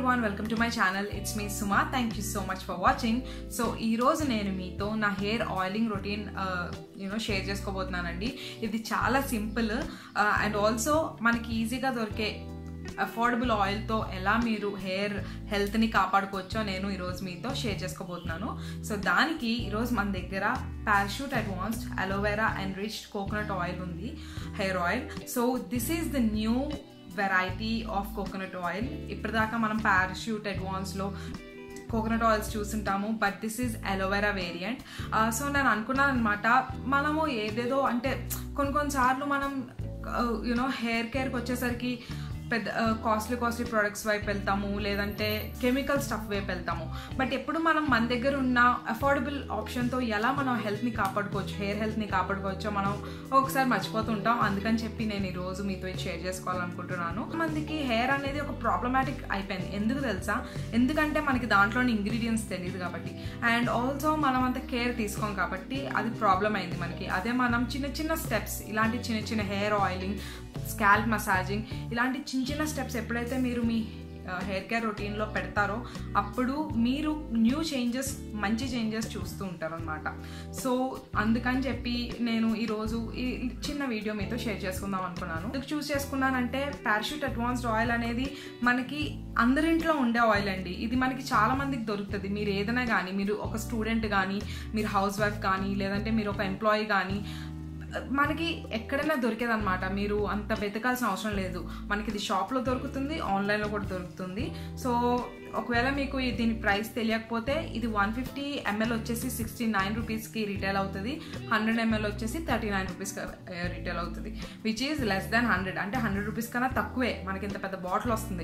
everyone welcome to my channel it's me Suma thank you so much for watching so ఈ రోజు నేను మీతో నా hair oiling routine you know share చేసుకోబోతున్నానండి ఇది చాలా సింపుల్ అండ్ ఆల్సో మనకి ఈజీగా దొరికే అఫోర్డబుల్ ఆయిల్తో ఎలా మీరు హెయిర్ హెల్త్ని కాపాడుకోవచ్చో నేను ఈరోజు మీతో షేర్ చేసుకోబోతున్నాను సో దానికి ఈరోజు మన దగ్గర Parachute advanced aloe vera and rich coconut oil ఉంది hair oil so this is the new variety of coconut oil ఇప్పటిదాకా మనం పారాషూట్ అడ్వాన్స్లో కోకోనట్ ఆయిల్స్ చూస్తుంటాము but this is aloe vera variant so నేను అనుకున్నాను అనమాట మనము ఏదేదో అంటే కొన్ని కొన్నిసార్లు మనం యూనో హెయిర్ కేర్కి వచ్చేసరికి పెద్ద కాస్ట్లీ కాస్ట్లీ ప్రొడక్ట్స్ వైపు వెళ్తాము లేదంటే కెమికల్ స్టఫ్ వైపు వెళ్తాము బట్ ఎప్పుడు మనం మన దగ్గర ఉన్న అఫోర్డబుల్ ఆప్షన్తో ఎలా మనం హెల్త్ని కాపాడుకోవచ్చు హెయిర్ హెల్త్ని కాపాడుకోవచ్చో మనం ఒకసారి మర్చిపోతుంటాం అందుకని చెప్పి నేను ఈరోజు మీతో షేర్ చేసుకోవాలనుకుంటున్నాను మందికి హెయిర్ అనేది ఒక ప్రాబ్లమాటిక్ అయిపోయింది ఎందుకు తెలుసా ఎందుకంటే మనకి దాంట్లోని ఇంగ్రీడియంట్స్ తెలియదు కాబట్టి అండ్ ఆల్సో మనం అంత కేర్ తీసుకోం కాబట్టి అది ప్రాబ్లం అయింది మనకి అదే మనం చిన్న చిన్న స్టెప్స్ ఇలాంటి చిన్న చిన్న హెయిర్ ఆయిలింగ్ స్కాల్ప్ మసాజింగ్ ఇలాంటి చిన్న చిన్న స్టెప్స్ ఎప్పుడైతే మీరు మీ హెయిర్ కేర్ రొటీన్లో పెడతారో అప్పుడు మీరు న్యూ చేంజెస్ మంచి చేంజెస్ చూస్తూ ఉంటారు అనమాట సో అందుకని చెప్పి నేను ఈరోజు ఈ చిన్న వీడియో మీతో షేర్ చేసుకుందాం అనుకున్నాను ఎందుకు చూస్ చేసుకున్నానంటే పారాషూట్ అడ్వాన్స్డ్ ఆయిల్ అనేది మనకి అందరింట్లో ఉండే ఆయిల్ అండి ఇది మనకి చాలా మందికి దొరుకుతుంది మీరు ఏదైనా కానీ మీరు ఒక స్టూడెంట్ కానీ మీరు హౌస్ వైఫ్ కానీ లేదంటే మీరు ఒక ఎంప్లాయీ కానీ మనకి ఎక్కడైనా దొరికేదన్నమాట మీరు అంత వెతకాల్సిన అవసరం లేదు మనకి ఇది షాప్లో దొరుకుతుంది ఆన్లైన్లో కూడా దొరుకుతుంది సో ఒకవేళ మీకు దీని ప్రైస్ తెలియకపోతే ఇది వన్ ఫిఫ్టీ ఎంఎల్ వచ్చేసి సిక్స్టీ నైన్ రూపీస్కి రీటైల్ అవుతుంది హండ్రెడ్ ఎంఎల్ వచ్చేసి థర్టీ నైన్ రూపీస్కి రీటైల్ అవుతుంది which is less than hundred అంటే హండ్రెడ్ రూపీస్ కన్నా తక్కువే మనకి ఇంత పెద్ద బాటిల్ వస్తుంది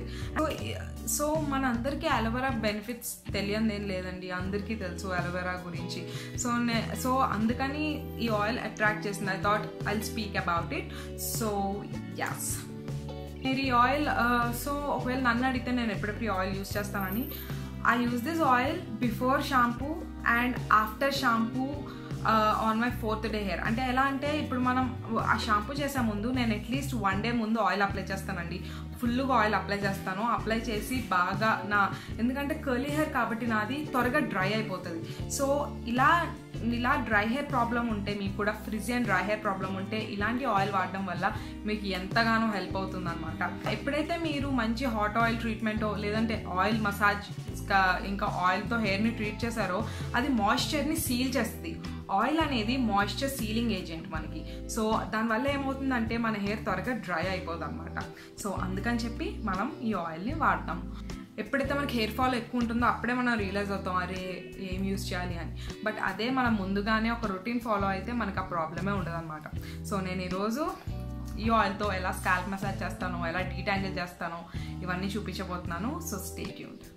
సో మన అందరికీ అలోవెరా బెనిఫిట్స్ తెలియదు ఏం లేదండి అందరికీ తెలుసు అలోవెరా గురించి సో నే సో అందుకని ఈ ఆయిల్ అట్రాక్ట్ చేసింది I thought I speak about it so as మీరు ఈ ఆయిల్ సో ఒకవేళ నన్ను అడిగితే నేను ఎప్పుడెప్పుడు ఈ ఆయిల్ యూస్ చేస్తానని I use this oil before shampoo and after shampoo on my fourth day hair అంటే ఎలా అంటే ఇప్పుడు మనం ఆ షాంపూ చేసే ముందు నేను అట్లీస్ట్ వన్ డే ముందు ఆయిల్ అప్లై చేస్తానండి ఫుల్గా ఆయిల్ అప్లై చేస్తాను అప్లై చేసి బాగా నా ఎందుకంటే కర్లీ హెయిర్ కాబట్టి నాది త్వరగా డ్రై అయిపోతుంది సో ఇలా ఇలా డ్రై హెయిర్ ప్రాబ్లం ఉంటే మీకు కూడా frizz and dry hair problem ఉంటే ఇలాంటి ఆయిల్ వాడడం వల్ల మీకు ఎంతగానో హెల్ప్ అవుతుంది అనమాట ఎప్పుడైతే మీరు మంచి హాట్ ఆయిల్ ట్రీట్మెంటో లేదంటే ఆయిల్ మసాజ్ ఇంకా ఆయిల్తో హెయిర్ని ట్రీట్ చేశారో అది మాయిశ్చర్ని సీల్ చేస్తుంది ఆయిల్ అనేది మాయిశ్చర్ సీలింగ్ ఏజెంట్ మనకి సో దానివల్ల ఏమవుతుందంటే మన హెయిర్ త్వరగా డ్రై అయిపోదు అనమాట సో అందుకని చెప్పి మనం ఈ ఆయిల్ని వాడతాం ఎప్పుడైతే మనకి హెయిర్ ఫాల్ ఎక్కువ ఉంటుందో అప్పుడే మనం రియలైజ్ అవుతాం అరే ఏం యూస్ చేయాలి అని బట్ అదే మనం ముందుగానే ఒక రొటీన్ ఫాలో అయితే మనకు ఆ ప్రాబ్లమే ఉండదు అనమాట సో నేను ఈరోజు ఈ ఆయిల్తో ఎలా స్కాల్ప్ మసాజ్ చేస్తానో ఎలా డీటాంగిల్ చేస్తానో ఇవన్నీ చూపించబోతున్నాను సో స్టే ట్యూన్డ్